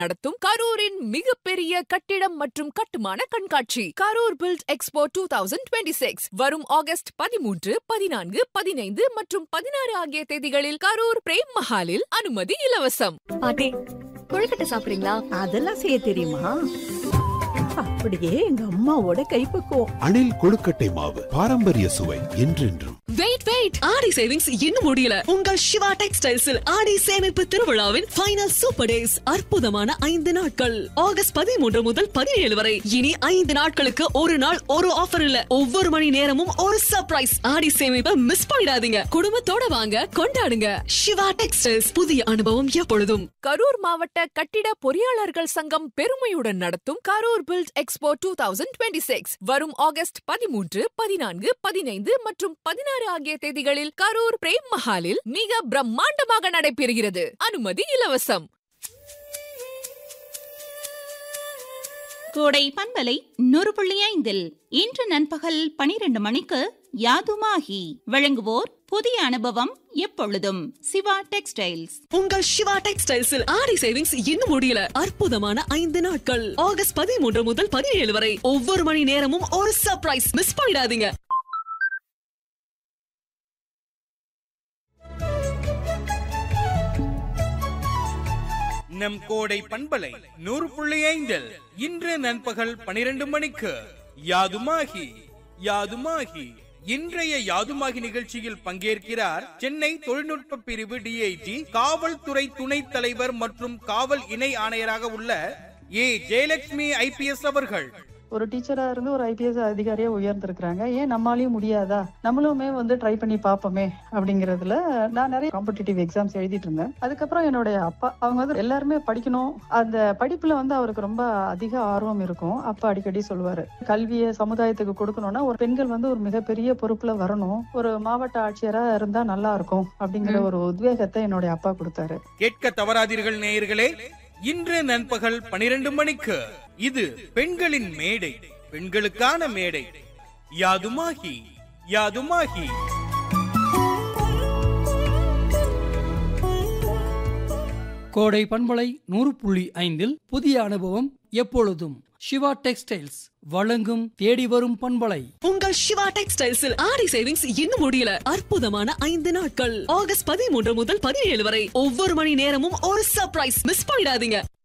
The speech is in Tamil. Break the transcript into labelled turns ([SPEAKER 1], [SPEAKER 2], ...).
[SPEAKER 1] நடத்தும் கரூரின் மிகப்பெரிய கட்டிடம் மற்றும் கட்டுமான கண்காட்சி Karur build expo two thousand twenty six வரும் ஆகஸ்ட் பதிமூன்று பதினான்கு பதினைந்து மற்றும் பதினாறு ஆகிய தேதிகளில் கரூர் பிரேம் மஹாலில் அனுமதி இலவசம்
[SPEAKER 2] பாட்டி கொழுக்கட்டை சாப்பிடுறீங்களா
[SPEAKER 3] அதெல்லாம் செய்ய தெரியுமா அப்படியே எங்க அம்மாவோட கைப்பக்குவம்
[SPEAKER 4] அணில் கொழுக்கட்டை மாவு பாரம்பரிய சுவை என்றென்றும்
[SPEAKER 2] வெயிட் வெயிட் ஆடி சேவிங்ஸ் இன்னும் முடியல உங்கள் சிவா டெக்ஸ்டைல்ஸில் ஆடி சேமிப்பு திருவிழாவின் ஃபைனல் சூப்பர் டேஸ் அற்புதமான ஐந்து நாட்கள் ஆகஸ்ட் பதிமூன்று முதல் பதினேழு வரை இனி ஐந்து நாட்களுக்கு ஒரு நாள் ஒரு ஆஃபர் இல்ல ஒவ்வொரு மணி நேரமும் ஒரு சர்ப்ரைஸ் ஆடி சேமிப்பை மிஸ் பண்ணிடாதீங்க குடும்பத்தோட வாங்க கொண்டாடுங்க சிவா டெக்ஸ்டைல்ஸ் புதிய அனுபவம் எப்பொழுதும்
[SPEAKER 1] கரூர் மாவட்ட கட்டிட பொறியாளர்கள் சங்கம் பெருமையுடன் நடத்தும் Karur build expo two thousand twenty six வரும் ஆகஸ்ட் பதிமூன்று பதினான்கு பதினைந்து மற்றும் பதினாறு ஆகிய தேதிகளில் கரூர் பிரேம் மஹாலில் மிக பிரம்மாண்டமாக நடைபெறுகிறது அனுமதி இலவசம்
[SPEAKER 5] கோடை பண்பலை நூறு புள்ளி ஐந்தில் இன்று நண்பகல் பனிரெண்டு மணிக்கு யாதுமாகி வழங்குவோர் புதிய அனுபவம் எப்பொழுதும் சிவா டெக்ஸ்டைல்ஸ்
[SPEAKER 2] உங்கள் சிவா டெக்ஸ்டைல்ஸில் ஆடி சேவிங்ஸ் இன்னும் முடியல அற்புதமான ஐந்து நாட்கள் ஆகஸ்ட் பதிமூன்று முதல் பதினேழு வரை ஒவ்வொரு மணி நேரமும் ஒரு சர்ப்ரைஸ் மிஸ் பண்ணிடாதீங்க
[SPEAKER 6] நம் கோடை பண்பலை நூறு புள்ளி ஐந்தில் இன்று நண்பகல் பனிரெண்டு மணிக்கு யாதுமாகி யாதுமாகி இன்றைய யாதுமாகி நிகழ்ச்சியில் பங்கேற்கிறார் சென்னை தொழில்நுட்ப பிரிவு டிஐஜி காவல்துறை துணைத் தலைவர் மற்றும் காவல் இணை ஆணையராக உள்ள ஏ ஜெயலட்சுமி ஐபிஎஸ் அவர்கள்
[SPEAKER 7] ஒரு டீச்சரா இருந்து ஒரு ஐபிஎஸ் அதிகாரியா உயர்ந்திருக்கிறாங்க ஏன் நம்மளாலையும் முடியாதா நம்மளுமே வந்து ட்ரை பண்ணி பார்ப்போமே அப்படிங்கறதுல நான் நிறைய காம்படிட்டிவ் எக்ஸாம்ஸ் எழுதிட்டு இருந்தேன் அதுக்கப்புறம் என்னுடைய அப்பா அவங்க வந்து எல்லாருமே படிக்கணும் அந்த படிப்புல வந்து அவருக்கு ரொம்ப அதிக ஆர்வம் இருக்கும் அப்பா அடிக்கடி சொல்லுவாரு கல்வியை சமுதாயத்துக்கு கொடுக்கணும்னா ஒரு பெண்கள் வந்து ஒரு மிகப்பெரிய பொறுப்புல வரணும் ஒரு மாவட்ட ஆட்சியரா இருந்தா நல்லா இருக்கும் அப்படிங்கிற ஒரு உத்வேகத்தை என்னுடைய அப்பா கொடுத்தாரு
[SPEAKER 6] கேட்க தவறாதீர்கள் நேயர்களே இன்று நண்பகல் பனிரெண்டு மணிக்கு இது பெண்களின் மேடை பெண்களுக்கான மேடை யாதுமாகி யாதுமாகி
[SPEAKER 8] கோடை பண்பலை நூறு புள்ளி ஐந்தில் புதிய அனுபவம் எப்பொழுதும் சிவா டெக்ஸ்டைல்ஸ் வழங்கும் தேடி வரும் பண்பலை
[SPEAKER 2] உங்கள் சிவா டெக்ஸ்டைல்ஸில் ஆடி சேவிங்ஸ் இன்னும் முடியல அற்புதமான ஐந்து நாட்கள் ஆகஸ்ட் பதிமூன்று முதல் பதினேழு வரை ஒவ்வொரு மணி நேரமும் ஒரு சர்ப்ரைஸ் மிஸ் பண்ணிடாதீங்க